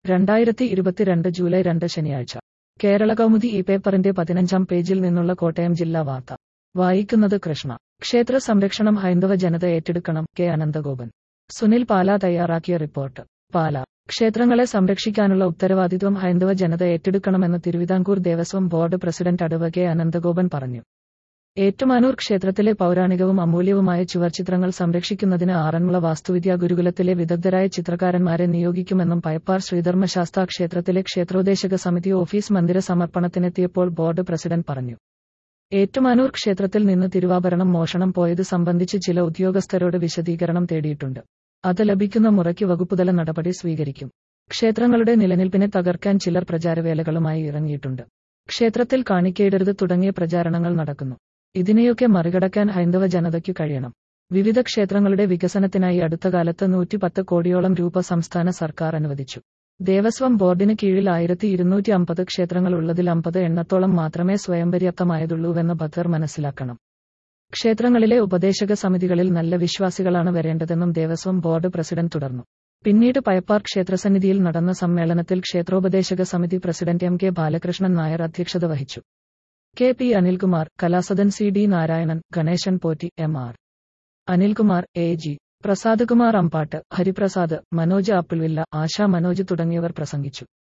രണ്ടായിരത്തി ഇരുപത്തിരണ്ട് ജൂലൈ രണ്ട് ശനിയാഴ്ച കേരള കൗമുദി ഈ പേപ്പറിന്റെ പതിനഞ്ചാം പേജിൽ നിന്നുള്ള കോട്ടയം ജില്ലാ വാർത്ത വായിക്കുന്നത് കൃഷ്ണ ക്ഷേത്ര സംരക്ഷണം ഹൈന്ദവ ജനത ഏറ്റെടുക്കണം കെ അനന്തഗോപൻ സുനിൽ പാല തയ്യാറാക്കിയ റിപ്പോർട്ട് പാല ക്ഷേത്രങ്ങളെ സംരക്ഷിക്കാനുള്ള ഉത്തരവാദിത്വം ഹൈന്ദവ ജനത ഏറ്റെടുക്കണമെന്ന് തിരുവിതാംകൂർ ദേവസ്വം ബോർഡ് പ്രസിഡന്റ് അടവ് കെ അനന്തഗോപൻ പറഞ്ഞു ഏറ്റുമാനൂർ ക്ഷേത്രത്തിലെ പൗരാണികവും അമൂല്യവുമായ ചുവർച്ചിത്രങ്ങൾ സംരക്ഷിക്കുന്നതിന് ആറന്മുള വാസ്തുവിദ്യാ ഗുരുകുലത്തിലെ വിദഗ്ധരായ ചിത്രകാരന്മാരെ നിയോഗിക്കുമെന്നും പയപ്പാർ ശ്രീധർമ്മശാസ്താ ക്ഷേത്രത്തിലെ ക്ഷേത്രോദേശക സമിതി ഓഫീസ് മന്ദിര സമർപ്പണത്തിനെത്തിയപ്പോൾ ബോർഡ് പ്രസിഡന്റ് പറഞ്ഞു ഏറ്റുമാനൂർ ക്ഷേത്രത്തിൽ നിന്ന് തിരുവാഭരണം മോഷണം പോയത് സംബന്ധിച്ച് ചില ഉദ്യോഗസ്ഥരോട് വിശദീകരണം തേടിയിട്ടുണ്ട് അത് ലഭിക്കുന്ന മുറയ്ക്ക് വകുപ്പുതല നടപടി സ്വീകരിക്കും ക്ഷേത്രങ്ങളുടെ നിലനിൽപ്പിനെ തകർക്കാൻ ചിലർ പ്രചാരവേലകളുമായി ഇറങ്ങിയിട്ടുണ്ട് ക്ഷേത്രത്തിൽ കാണിക്കയിടരുത് തുടങ്ങിയ പ്രചാരണങ്ങൾ നടക്കുന്നു ഇതിനെയൊക്കെ മറികടക്കാൻ ഹൈന്ദവ ജനതയ്ക്കു കഴിയണം വിവിധ ക്ഷേത്രങ്ങളുടെ വികസനത്തിനായി അടുത്ത കാലത്ത് നൂറ്റിപ്പത്ത് കോടിയോളം രൂപ സംസ്ഥാന സർക്കാർ അനുവദിച്ചു ദേവസ്വം ബോർഡിന് കീഴിൽ ആയിരത്തി ഇരുന്നൂറ്റി അമ്പത് ക്ഷേത്രങ്ങൾ ഉള്ളതിൽ അമ്പത് എണ്ണത്തോളം മാത്രമേ സ്വയം പര്യാപ്തമായതുള്ളൂവെന്ന് ഭക്തർ മനസ്സിലാക്കണം ക്ഷേത്രങ്ങളിലെ ഉപദേശക സമിതികളിൽ നല്ല വിശ്വാസികളാണ് വരേണ്ടതെന്നും ദേവസ്വം ബോർഡ് പ്രസിഡന്റ് തുടർന്നു പിന്നീട് പയപ്പാർ ക്ഷേത്രസന്നിധിയിൽ നടന്ന സമ്മേളനത്തിൽ ക്ഷേത്രോപദേശക സമിതി president M K Balakrishnan Nair അധ്യക്ഷത വഹിച്ചു K P Anilkumar Kalasadan C D Narayanan Ganesan Potti M R Anilkumar A G Prasad Kumar Ambattu Hariprasad Manoj Apple Villa Asha Manoj തുടങ്ങിയവർ പ്രസംഗിച്ചു